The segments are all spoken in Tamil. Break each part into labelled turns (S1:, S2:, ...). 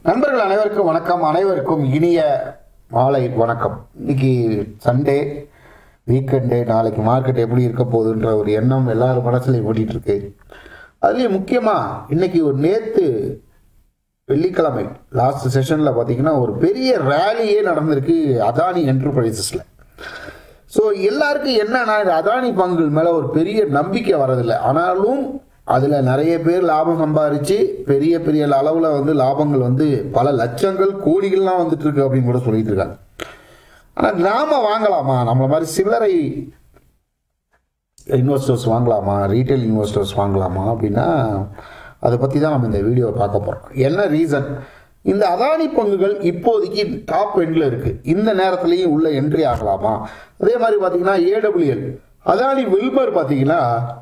S1: நண்பர்கள் அனைவருக்கும் வணக்கம் அனைவருக்கும் இனிய மாலை வணக்கம் இன்னைக்கு சண்டே வீக்கெண்டு நாளைக்கு மார்க்கெட் எப்படி இருக்க போகுதுன்ற ஒரு எண்ணம் எல்லாரும் மனசுலையும் ஓடிட்டு இருக்கு அதுலேயும் முக்கியமாக இன்னைக்கு ஒரு நேற்று வெள்ளிக்கிழமை லாஸ்ட் செஷனில் பார்த்தீங்கன்னா ஒரு பெரிய ரேலியே நடந்திருக்கு அதானி என்டர்பிரைசஸில் ஸோ எல்லாருக்கும் என்னன்னா இந்த அதானி பங்குகள் மேலே ஒரு பெரிய நம்பிக்கை வரதில்லை ஆனாலும் அதில் நிறைய பேர் லாபம் சம்பாரித்து பெரிய பெரிய அளவில் வந்து லாபங்கள் வந்து பல லட்சங்கள் கோடிகள்லாம் வந்துட்டு இருக்கு அப்படின்னு கூட சொல்லிட்டு இருக்காங்க ஆனால் நாம வாங்கலாமா நம்மள மாதிரி சில்லறை இன்வெஸ்டர்ஸ் வாங்கலாமா ரீட்டைல் இன்வெஸ்டர்ஸ் வாங்கலாமா அப்படின்னா அதை பற்றி தான் நம்ம இந்த வீடியோவை பார்க்க போகிறோம் என்ன ரீசன் இந்த அதானி பங்குகள் இப்போதைக்கு டாப் எண்டில் இருக்குது இந்த நேரத்துலையும் உள்ள என்ட்ரி ஆகலாமா அதே மாதிரி பார்த்தீங்கன்னா ஏடபிள்யூஎல் அதானி வில்பர் பார்த்தீங்கன்னா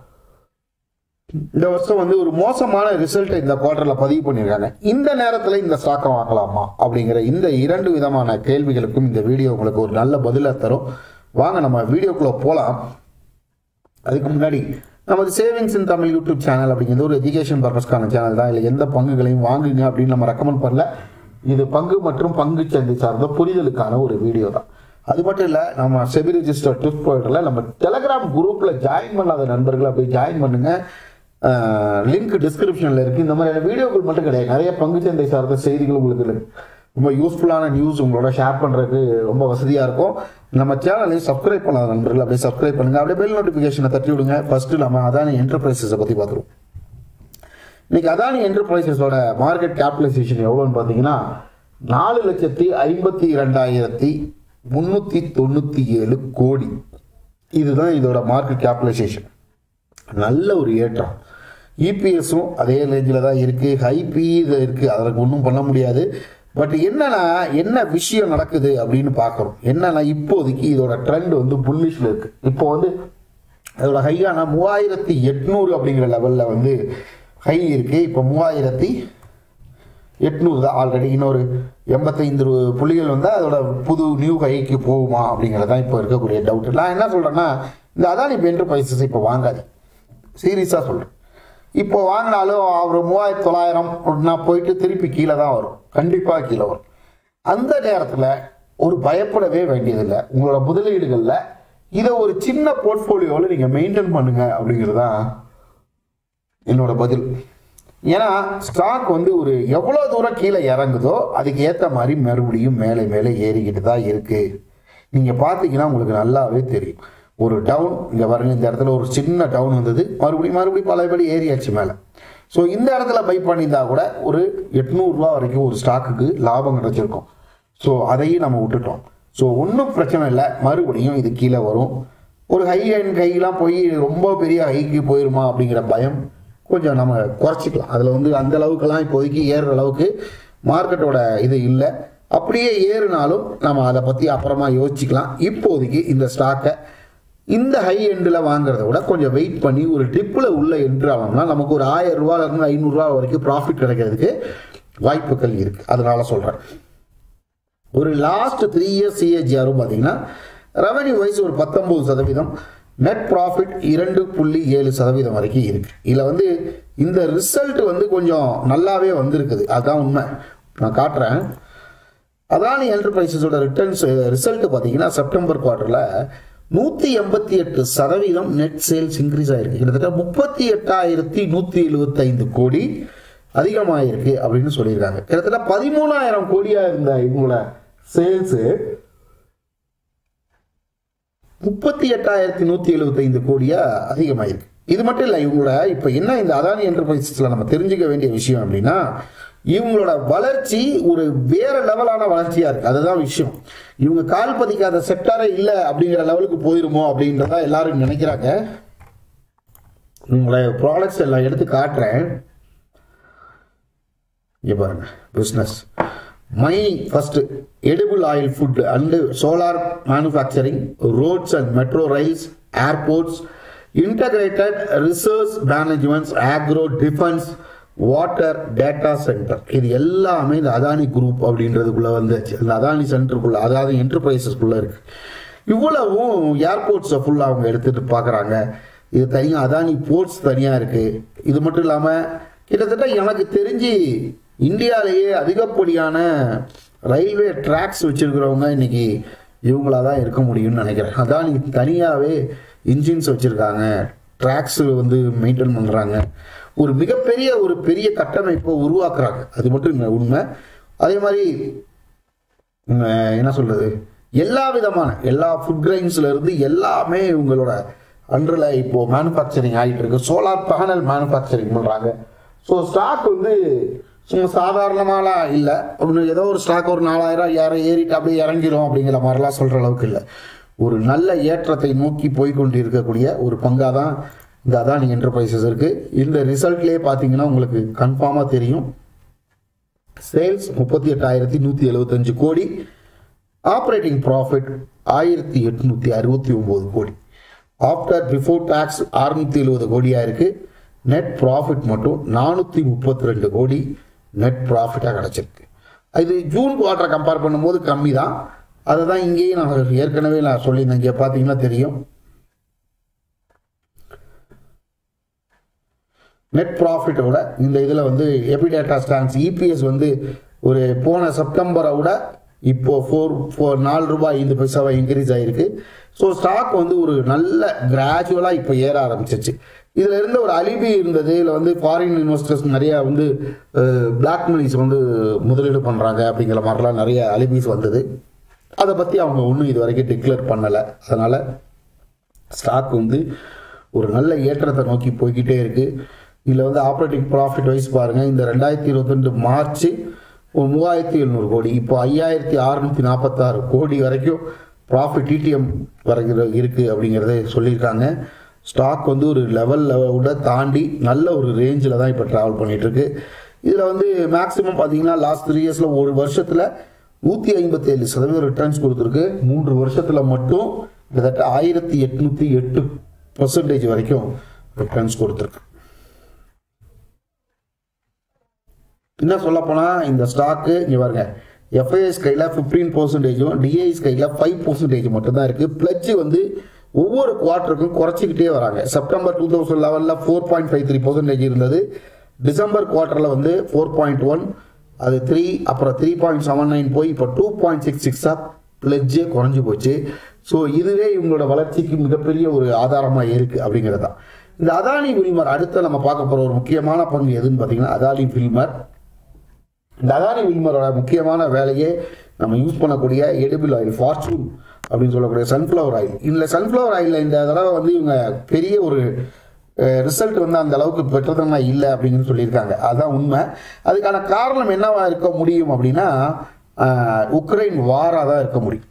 S1: இந்த வருஷம் வந்து ஒரு மோசமான ரிசல்ட்டை இந்த குவார்டரில் பதிவு பண்ணியிருக்காங்க இந்த நேரத்தில் இந்த ஸ்டாக்கை வாங்கலாமா அப்படிங்கிற இந்த இரண்டு விதமான கேள்விகளுக்கும் இந்த வீடியோ உங்களுக்கு ஒரு நல்ல பதிலை தரும் வாங்க நம்ம வீடியோக்குள்ளே போகலாம் அதுக்கு முன்னாடி நமது savings in Tamil YouTube channel அப்படிங்கிறது ஒரு எஜுகேஷன் பர்பஸ்க்கான சேனல் தான் இல்லை எந்த பங்குகளையும் வாங்குங்க அப்படின்னு நம்ம ரெக்கமெண்ட் பண்ணல இது பங்கு மற்றும் பங்கு சந்தை சார்ந்த புரிதலுக்கான ஒரு வீடியோ தான் அது மட்டும் இல்லை நம்ம செபி ரிஜிஸ்டர் டிப் ப்ராடக்டில் நம்ம டெலகிராம் குரூப்பில் ஜாயின் பண்ணாத நண்பர்களை போய் ஜாயின் பண்ணுங்க லிங்க் டிஸ்கிரிப்ஷனில் இருக்குது இந்த மாதிரியான வீடியோக்கள் மட்டும் கிடையாது நிறைய பங்கு சந்தை சார்ந்த செய்திகள் உங்களுக்கு ரொம்ப யூஸ்ஃபுல்லான நியூஸ் உங்களோட ஷேர் பண்ணுறதுக்கு ரொம்ப வசதியாக இருக்கும் நம்ம சேனலையும் சப்ஸ்கிரைப் பண்ணாத நண்பர்கள் அப்படியே சப்ஸ்கிரைப் பண்ணுங்கள் அப்படியே பெல் நோட்டிஃபிகேஷனை தட்டி விடுங்க ஃபஸ்ட்டு நம்ம அதானி என்டர்பிரைசஸை பற்றி பார்த்துருவோம் இன்னைக்கு அதானி என்டர்பிரைசஸோட மார்க்கெட் கேபிடலைசேஷன் எவ்வளோன்னு பார்த்தீங்கன்னா நாலு லட்சத்தி ஐம்பத்தி ரெண்டாயிரத்தி முந்நூற்றி தொண்ணூற்றி ஏழு கோடி இதுதான் இதோட மார்க்கெட் கேபிடலைசேஷன் நல்ல ஒரு ஏற்றம் இபிஎஸும் அதே ரேஞ்சில் தான் இருக்குது ஹைபி இது இருக்குது அதற்கு ஒன்றும் பண்ண முடியாது பட் என்னன்னா என்ன விஷயம் நடக்குது அப்படின்னு பார்க்குறோம் என்னன்னா இப்போதைக்கு இதோட ட்ரெண்ட் வந்து புல்லிஷில் இருக்குது இப்போ வந்து அதோட ஹையான மூவாயிரத்தி எட்நூறு அப்படிங்கிற லெவலில் வந்து ஹை இருக்குது இப்போ மூவாயிரத்தி எட்நூறு தான் ஆல்ரெடி இன்னொரு எண்பத்தைந்து புள்ளிகள் வந்தால் அதோட புது நியூ ஹைக்கு போகுமா அப்படிங்கிறது தான் இப்போ இருக்கக்கூடிய டவுட் நான் என்ன சொல்கிறேன்னா இந்த அதானி என்டர்பிரைசஸ் இப்போ வாங்காது சீரியஸாக சொல்கிறேன் இப்போ வாங்கினாலும் ஒரு மூவாயிரத்தி தொள்ளாயிரம் நான் போயிட்டு திருப்பி கீழே தான் வரும் கண்டிப்பாக கீழே வரும் அந்த நேரத்தில் ஒரு பயப்படவே வேண்டியதில்லை உங்களோட முதலீடுகளில் இதை ஒரு சின்ன போர்ட்ஃபோலியோவில் நீங்கள் மெயின்டைன் பண்ணுங்க அப்படிங்கிறது தான் என்னோட பதில் ஏன்னா ஸ்டாக் வந்து ஒரு எவ்வளோ தூரம் கீழே இறங்குதோ அதுக்கு ஏற்ற மாதிரி மறுபடியும் மேலே மேலே ஏறிக்கிட்டு தான் இருக்குது நீங்கள் பார்த்தீங்கன்னா உங்களுக்கு நல்லாவே தெரியும் ஒரு டவுன் இங்கே பாருங்க இந்த இடத்துல ஒரு சின்ன டவுன் வந்தது மறுபடியும் மறுபடியும் பழையபடி ஏறியாச்சு மேலே ஸோ இந்த இடத்துல பை பண்ணியிருந்தா கூட ஒரு எட்நூறுரூவா வரைக்கும் ஒரு ஸ்டாக்குக்கு லாபம் கிடச்சிருக்கும் ஸோ அதையும் நம்ம விட்டுட்டோம் ஸோ ஒன்றும் பிரச்சனை இல்லை மறுபடியும் இது கீழே வரும் ஒரு ஹை அண்ட் கையெல்லாம் போய் ரொம்ப பெரிய ஹைக்கு போயிருமா அப்படிங்கிற பயம் கொஞ்சம் நம்ம குறைச்சிக்கலாம் அதில் வந்து அந்த அளவுக்குலாம் இப்போதைக்கு ஏறுற அளவுக்கு மார்க்கெட்டோட இது இல்லை அப்படியே ஏறினாலும் நம்ம அதை பற்றி அப்புறமா யோசிச்சுக்கலாம் இப்போதைக்கு இந்த ஸ்டாக்கை இந்த ஹை எண்டில் வாங்குறத விட கொஞ்சம் வெயிட் பண்ணி ஒரு டிப்பில் உள்ள என்ட்ரு ஆனோம்னா நமக்கு ஒரு ஆயிரம் ரூபாயிலிருந்து ஐநூறுரூவா வரைக்கும் ப்ராஃபிட் கிடைக்கிறதுக்கு வாய்ப்புகள் இருக்குது அதனால சொல்கிறேன் ஒரு லாஸ்ட் த்ரீ இயர்ஸ் சிஏஜிஆரும் பார்த்தீங்கன்னா ரெவன்யூ வைஸ் ஒரு பத்தொம்பது சதவீதம் நெட் ப்ராஃபிட் இரண்டு புள்ளி ஏழு சதவீதம் வரைக்கும் இருக்கு இதில் வந்து இந்த ரிசல்ட் வந்து கொஞ்சம் நல்லாவே வந்திருக்குது அதுதான் உண்மை நான் காட்டுறேன் அதானி என்டர்பிரைசஸோட ரிட்டர்ன்ஸ் ரிசல்ட் பார்த்தீங்கன்னா செப்டம்பர் குவார்ட்டரில் நூற்றி எண்பத்தி எட்டு சதவீதம் நெட் சேல்ஸ் இன்க்ரீஸ் ஆயிருக்கு கிட்டத்தட்ட முப்பத்தி எட்டாயிரத்தி நூற்றி எழுபத்தைந்து கோடி அதிகமாயிருக்கு அப்படின்னு சொல்லியிருக்காங்க கிட்டத்தட்ட பதிமூணாயிரம் கோடியாக இருந்த இவங்களோட சேல்ஸு முப்பத்தி எட்டாயிரத்தி நூற்றி எழுபத்தைந்து கோடியாக அதிகமாயிருக்கு இது மட்டும் இல்லை இவங்களோட இப்போ என்ன இந்த அதானி என்டர்பிரைசஸில் நம்ம தெரிஞ்சுக்க வேண்டிய விஷயம் அப்படின்னா இவங்களோட வளர்ச்சி ஒரு வேற லெவலான வளர்ச்சியாக இருக்குது அதுதான் விஷயம் இவங்க கால் பதிக்காத செக்டாரே இல்லை அப்படிங்கிற லெவலுக்கு போயிருமோ அப்படின்றத எல்லாரும் நினைக்கிறாங்க உங்களை ப்ராடக்ட்ஸ் எல்லாம் எடுத்து காட்டுறேன் இங்கே பாருங்க business mining first edible oil food and solar manufacturing roads and metro rails airports integrated research managements agro defence water data centre இது எல்லாமே இந்த அதானி குரூப் அப்படின்றதுக்குள்ள வந்துச்சு இந்த அதானி சென்டருக்குள்ள அதாவது என்டர்பிரைசஸ்க்குள்ள இருக்கு இவ்வளவும் ஏர்போர்ட்ஸை ஃபுல்லாக அவங்க எடுத்துட்டு பார்க்குறாங்க இது தனியாக அதானி போர்ட்ஸ் தனியாக இருக்கு இது மட்டும் இல்லாமல் கிட்டத்தட்ட எனக்கு தெரிஞ்சு இந்தியாவிலேயே அதிகப்படியான ரயில்வே ட்ராக்ஸ் வச்சிருக்கிறவங்க இன்னைக்கு இவங்களா தான் இருக்க முடியும்னு நினைக்கிறேன் அதான் நீங்க தனியாகவே இன்ஜின்ஸ் வச்சுருக்காங்க ட்ராக்ஸ் வந்து மெயின்டைன் பண்ணுறாங்க ஒரு மிகப்பெரிய ஒரு பெரிய கட்டமைப்பை உருவாக்குறாங்க அது மட்டும் இல்லை உண்மை அதே மாதிரி உம், என்ன சொல்றது எல்லா விதமான எல்லா ஃபுட் கிரைன்ஸ்ல இருந்து எல்லாமே இவங்களோட அண்டர்ல இப்போ மேனுஃபேக்சரிங் ஆகிட்டு இருக்கு சோலார் பேனல் மேனுஃபேக்சரிங் பண்றாங்க ஸோ ஸ்டாக் வந்து சும்மா சாதாரணமாலாம் இல்லை ஒன்று ஏதோ ஒரு ஸ்டாக் ஒரு நாலாயிரம் ஐயாயிரம் ஏறிட்டு அப்படியே இறங்கிரும் அப்படிங்கிற மாதிரிலாம் சொல்ற அளவுக்கு இல்லை ஒரு நல்ல ஏற்றத்தை நோக்கி போய் கொண்டு இருக்கக்கூடிய ஒரு பங்காக தான் இந்த அதானி என்டர்பிரைசஸ் இருக்கு இந்த ரிசல்ட்லேயே பார்த்தீங்கன்னா உங்களுக்கு கன்ஃபார்மாக தெரியும் சேல்ஸ் முப்பத்தி எட்டாயிரத்தி நூற்றி எழுபத்தஞ்சு கோடி ஆப்ரேட்டிங் ப்ராஃபிட் ஆயிரத்தி எட்நூத்தி அறுபத்தி ஒன்பது கோடி ஆஃப்டர் பிஃபோர் டேக்ஸ் அறுநூத்தி எழுபது கோடியா இருக்கு நெட் ப்ராஃபிட் மட்டும் நானூற்றி முப்பத்தி ரெண்டு கோடி நெட் ப்ராஃபிட்டாக கிடச்சிருக்கு இது ஜூன் குவார்ட்டரை கம்பேர் பண்ணும்போது கம்மி தான் அதை தான் இங்கேயும் நான் ஏற்கனவே நான் சொல்லியிருந்தேன் இங்கே பார்த்தீங்கன்னா தெரியும் நெட் ப்ராஃபிட்டோட இந்த இதில் வந்து எபிடேட்டா ஸ்டான்ஸ் இபிஎஸ் வந்து ஒரு போன செப்டம்பரை விட இப்போ ஃபோர் ஃபோர் நாலு ரூபாய் ஐந்து பைசாவா இன்க்ரீஸ் ஆயிருக்கு ஸோ ஸ்டாக் வந்து ஒரு நல்ல கிராஜுவலாக இப்போ ஏற ஆரம்பிச்சிச்சு இதில் இருந்த ஒரு அலிபி இருந்தது இதில் வந்து ஃபாரின் இன்வெஸ்டர்ஸ் நிறையா வந்து பிளாக் மணிஸ் வந்து முதலீடு பண்ணுறாங்க அப்படிங்கிற மாதிரிலாம் நிறைய அலிபிஸ் வந்தது அதை பற்றி அவங்க ஒன்றும் இது வரைக்கும் டிக்ளேர் பண்ணலை அதனால் ஸ்டாக் வந்து ஒரு நல்ல ஏற்றத்தை நோக்கி போய்கிட்டே இருக்கு இதில் வந்து ஆப்ரேட்டிங் ப்ராஃபிட் வைஸ் பாருங்கள் இந்த ரெண்டாயிரத்தி இருபத்தெண்டு மார்ச் ஒரு மூவாயிரத்தி எழுநூறு கோடி இப்போ ஐயாயிரத்தி அறுநூத்தி நாற்பத்தாறு கோடி வரைக்கும் ப்ராஃபிட் டிடிஎம் வரைக்கும் இருக்குது அப்படிங்கிறத சொல்லியிருக்காங்க ஸ்டாக் வந்து ஒரு லெவலில் விட தாண்டி நல்ல ஒரு ரேஞ்சில் தான் இப்போ ட்ராவல் பண்ணிட்டு இருக்கு இதில் வந்து மேக்ஸிமம் பார்த்தீங்கன்னா லாஸ்ட் த்ரீ இயர்ஸில் ஒரு வருஷத்தில் நூற்றி ஐம்பத்தேழு சதவீதம் ரிட்டர்ன்ஸ் கொடுத்துருக்கு மூன்று வருஷத்தில் மட்டும் கிட்டத்தட்ட ஆயிரத்தி எட்நூற்றி எட்டு பர்சன்டேஜ் வரைக்கும் ரிட்டர்ன்ஸ் கொடுத்துருக்கு என்ன சொல்ல போனால் இந்த ஸ்டாக்கு இங்கே பாருங்க எஃப்ஐஎஸ் கையில் ஃபிஃப்டீன் பர்சன்டேஜும் டிஐஎஸ் கையில் ஃபைவ் பர்சன்டேஜ் மட்டும்தான் இருக்குது பிளட்ஜ் வந்து ஒவ்வொரு குவார்ட்டருக்கும் குறைச்சிக்கிட்டே வராங்க செப்டம்பர் டூ தௌசண்ட் லெவனில் four point five three percentage இருந்தது டிசம்பர் குவார்ட்டரில் வந்து ஃபோர் பாயிண்ட் ஒன் அது த்ரீ அப்புறம் த்ரீ பாயிண்ட் செவன் நைன் போய் இப்போ டூ பாயிண்ட் சிக்ஸ் சிக்ஸாக பிளட்ஜே குறைஞ்சி போச்சு ஸோ இதுவே இவங்களோட வளர்ச்சிக்கு மிகப்பெரிய ஒரு ஆதாரமாக இருக்குது அப்படிங்கிறது தான் இந்த அதானி வில்மர் அடுத்து நம்ம பார்க்க போகிற ஒரு முக்கியமான பங்கு எதுன்னு பார்த்தீங்கன்னா அதானி வில்மர் இந்த அதானி வில்மரோட முக்கியமான வேலையே நம்ம யூஸ் பண்ணக்கூடிய எடிபிள் ஆயில் ஃபார்ச்சூன் அப்படின்னு சொல்லக்கூடிய சன்ஃப்ளவர் ஆயில் இந்த சன்ஃப்ளவர் ஆயிலில் இந்த தடவை வந்து இவங்க பெரிய ஒரு ரிசல்ட் வந்து அந்த அளவுக்கு பெற்றதமா இல்லை அப்படின்னு சொல்லியிருக்காங்க அதுதான் உண்மை அதுக்கான காரணம் என்னவா இருக்க முடியும் அப்படின்னா அஹ், உக்ரைன் வாராக தான் இருக்க முடியும்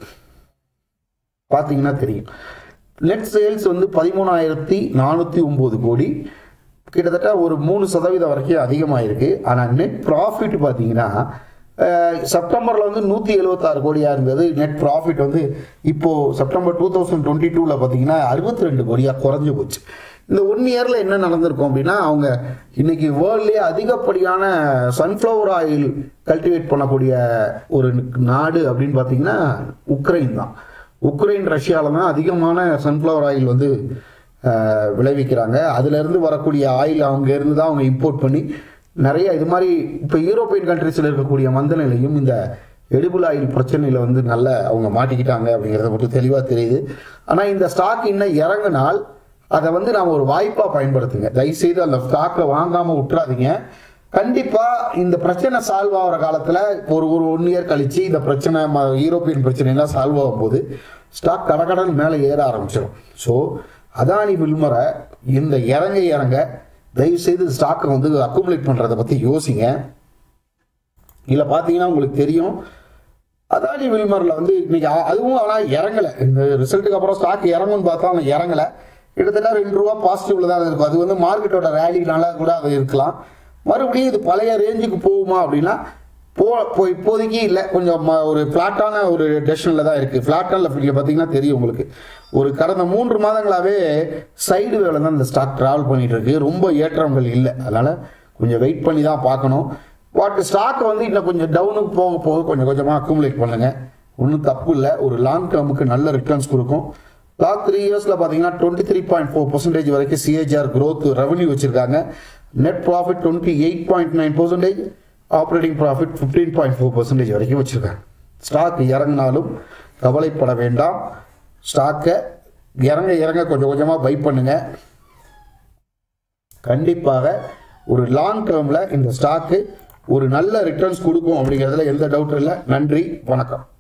S1: பார்த்தீங்கன்னா தெரியும் நெட் சேல்ஸ் வந்து பதிமூணாயிரத்தி நானூற்றி ஒம்பது கோடி கிட்டத்தட்ட ஒரு மூணு சதவீதம் வரைக்கும் அதிகமாயிருக்கு ஆனால் நெட் ப்ராஃபிட் பார்த்தீங்கன்னா அஹ், செப்டம்பரில் வந்து நூற்றி எழுபத்தாறு கோடியாக இருந்தது நெட் ப்ராஃபிட் வந்து இப்போது செப்டம்பர் டூ தௌசண்ட் டுவெண்ட்டி டூவில் பார்த்தீங்கன்னா அறுபத்தி ரெண்டு கோடியாக குறைஞ்சு போச்சு இந்த ஒன் இயரில் என்ன நடந்திருக்கும் அப்படின்னா அவங்க இன்னைக்கு வேர்ல்ட்லேயே அதிகப்படியான சன்ஃப்ளவர் ஆயில் கல்டிவேட் பண்ணக்கூடிய ஒரு நாடு அப்படின்னு பார்த்தீங்கன்னா உக்ரைன் தான் உக்ரைன் ரஷ்யாவில் தான் அதிகமான சன்ஃப்ளவர் ஆயில் வந்து அஹ், விளைவிக்கிறாங்க அதுலேருந்து வரக்கூடிய ஆயில் அவங்க இருந்து தான் அவங்க இம்போர்ட் பண்ணி நிறைய இது மாதிரி இப்போ யூரோப்பியன் கண்ட்ரீஸில் இருக்கக்கூடிய மந்த நிலையும் இந்த எடிபிள் ஆயில் பிரச்சனையில் வந்து நல்ல அவங்க மாட்டிக்கிட்டாங்க அப்படிங்கிறத மட்டும் தெளிவாக தெரியுது ஆனால் இந்த ஸ்டாக் இன்னும் இறங்கினால் அதை வந்து நாம் ஒரு வாய்ப்பாக பயன்படுத்துங்க தயவுசெய்து அந்த ஸ்டாக்கை வாங்காமல் விட்டுறாதீங்க கண்டிப்பாக இந்த பிரச்சனை சால்வ் ஆகிற காலத்தில் ஒரு ஒரு ஒன் இயர் கழிச்சு இந்த பிரச்சனை ம- யூரோப்பியன் பிரச்சனைலாம் சால்வ் ஆகும்போது ஸ்டாக் கடகடன் மேலே ஏற ஆரம்பிச்சிடும் ஸோ அதானி வில்மரை இந்த இறங்க இறங்க தயவுசெய்து ஸ்டாக்கை வந்து அக்குமுலேட் பண்ணுறதை பற்றி யோசிங்க இதில் பார்த்தீங்கன்னா உங்களுக்கு தெரியும் அதானி வில்மரில் வந்து இன்னைக்கு அ- அதுவும் ஆனால் இறங்கலை இந்த ரிசல்ட்டுக்கு அப்புறம் ஸ்டாக் இறங்கும்னு பார்த்தா அவன் இறங்கலை கிட்டத்தட்ட ரெண்டு ரூபா பாசிட்டிவ்ல தான் இருக்கும் அது வந்து மார்க்கெட்டோட ரேலினால கூட அது இருக்கலாம் மறுபடியும் இது பழைய ரேஞ்சுக்கு போகுமா அப்படின்னா போ இப்போ இப்போதைக்கு இல்லை கொஞ்சம் ம- ஒரு ஃப்ளாட்டான ஒரு டெசிஷனில் தான் இருக்குது ஃப்ளாட்டான இங்கே பார்த்தீங்கன்னா தெரியும் உங்களுக்கு ஒரு கடந்த மூன்று மாதங்களாகவே சைடு வேலை தான் இந்த ஸ்டாக் ட்ராவல் பண்ணிட்டு இருக்கு ரொம்ப ஏற்றங்கள் இல்லை அதனால் கொஞ்சம் வெயிட் பண்ணி தான் பார்க்கணும் பட் ஸ்டாக் வந்து இன்னும் கொஞ்சம் டவுனுக்கு போக போக கொஞ்சம் கொஞ்சமாக அக்குமுலேட் பண்ணுங்க ஒன்றும் தப்பு இல்லை ஒரு லாங் டேர்முக்கு நல்ல ரிட்டர்ன்ஸ் கொடுக்கும் லாஸ்ட் த்ரீ இயர்ஸில் பார்த்தீங்கன்னா twenty three point four percentage வரைக்கும் சிஏஜிஆர் growth ரெவன்யூ வச்சிருக்காங்க net profit twenty eight point nine percentage operating profit fifteen point four percentage வரைக்கும் வச்சுருக்காங்க ஸ்டாக் இறங்கினாலும் கவலைப்பட வேண்டாம் ஸ்டாக்கை இறங்க இறங்க கொஞ்சம் கொஞ்சமாக பை பண்ணுங்க கண்டிப்பாக ஒரு லாங் டேர்மில் இந்த ஸ்டாக்கு ஒரு நல்ல ரிட்டர்ன்ஸ் கொடுக்கும் அப்படிங்கிறதுல எந்த டவுட்டும் இல்லை நன்றி வணக்கம்